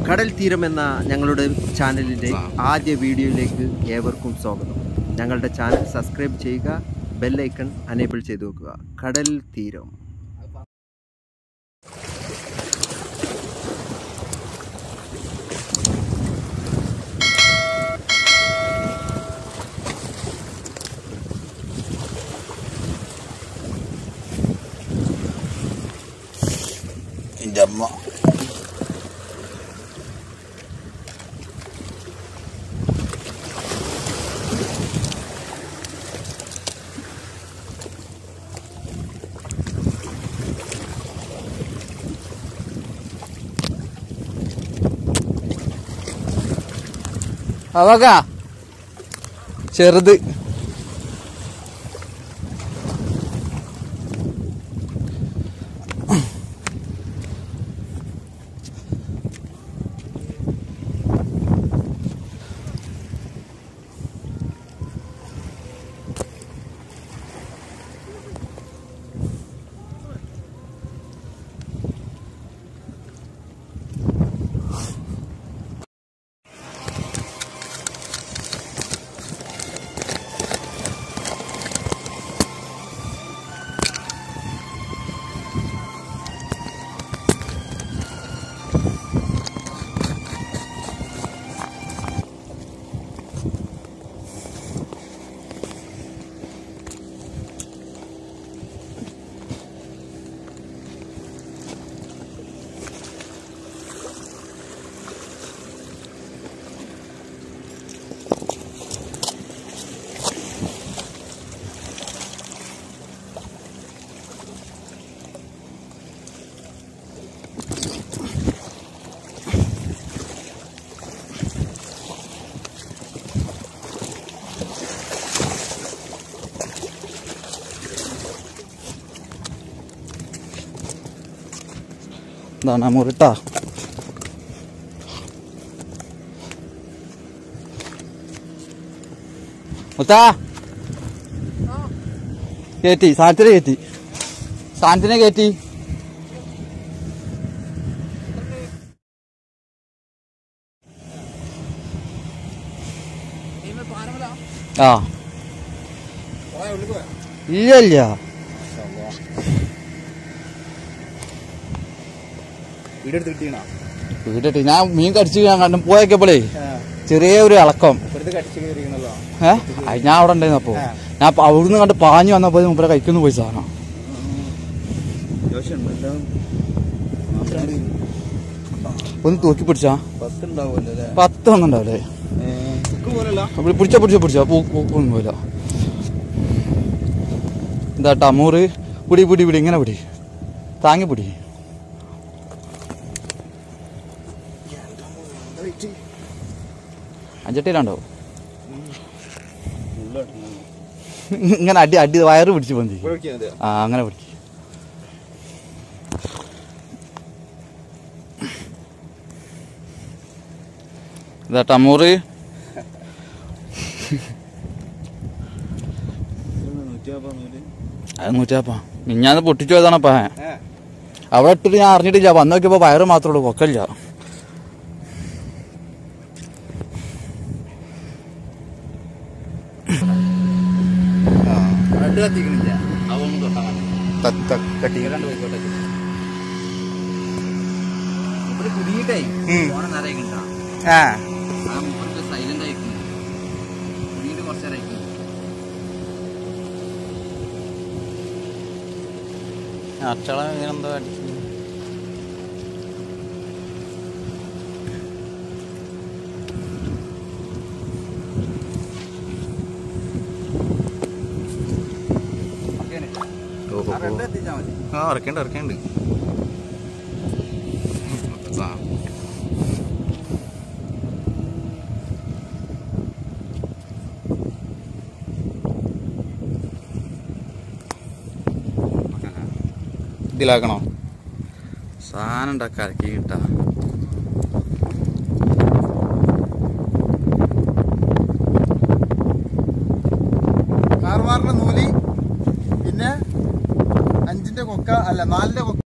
കടൽ തീരം എന്ന ഞങ്ങളുടെ ചാനലിൻ്റെ ആദ്യ വീഡിയോയിലേക്ക് ഏവർക്കും സ്വാഗതം ഞങ്ങളുടെ ചാനൽ സബ്സ്ക്രൈബ് ചെയ്യുക ബെല്ലൈക്കൺ അനേബിൾ ചെയ്തു വെക്കുക കടൽ തീരം എൻ്റെ അമ്മ അവക ചെറുത് ഇതാണ് മുറിട്ടാ മുത്താ കയറ്റി സാധനത്തിനെ കയറ്റി സാധനത്തിനെ കയറ്റി ആ ഇല്ല ഇല്ല വീടെടുത്ത് കിട്ടിയണോ വീട്ടിട്ട് ഞാൻ മീൻ കടിച്ച് ഞാൻ കണ്ടു പോയപ്പോഴേ ചെറിയ ഒരു ഇളക്കം വെറുതെ കടിച്ചു കയറിയണല്ലോ ഏഹ് അത് ഞാൻ അവിടെ ഉണ്ടായിരുന്നു അപ്പോ ഞാൻ അപ്പൊ അവിടുന്ന് കണ്ട് പാഞ്ഞു വന്നപ്പോ മുമ്പേ കഴിക്കുന്നു പോയി സാധനം ഒന്ന് തൂക്കി പിടിച്ചാ പത്തുണ്ടാവുമല്ലോ അല്ലേ പത്ത് ഒന്നുണ്ടാവില്ലേ ബുക്ക് പോലല്ല അപ്പോൾ പിടിച്ച പിടിച്ച പിടിച്ച ഒന്നും പോയില്ല എന്താ അമ്മൂറ് പിടി പിടി പിടി ഇങ്ങനെ പിടി താങ്ങി പിടി അഞ്ചട്ടിയിലാണ്ടോ ഇങ്ങനെ അടി അടി വയറ് പിടിച്ച് പൊന്തി ആ അങ്ങനെ പിടിക്ക് ഇതാ ടമൂറ് അത് നൂറ്റാപ്പാ മിഞ്ഞാന്ന് പൊട്ടിച്ചു പോയതാണപ്പാ അവിടെ ഇട്ടിട്ട് ഞാൻ അറിഞ്ഞിട്ടില്ല വന്ന് നോക്കിയപ്പോ വയറ് മാത്രമേ ഉള്ളൂ പൊക്കല്ല രണ്ട് കത്തിക്കണില്ല കട്ടിക്കണ്ട് പോയിക്കോട്ടെ മൂപ്പര് കുടുങ്ങിയിട്ടേ ഫോണ് നിറയുന്നുണ്ടാ ആ ആ മൂപ്പർക്ക് സൈലന്റ് ആയിരിക്കുന്നു കുടുങ്ങിയിട്ട് കുറച്ച് നേരം ആയിരിക്കുന്നു അച്ചള ഇങ്ങനെന്തോ അടിച്ചു ആ ഇറക്കേണ്ട ഇറക്കേണ്ട ആ ഇതിലാക്കണോ സാധനം ഉണ്ടാക്കി ഇറക്കി കിട്ടാ കാർവാറിന്റെ നൂലി പിന്നെ അഞ്ചിന്റെ കൊക്ക അല്ല നാലിന്റെ കൊക്ക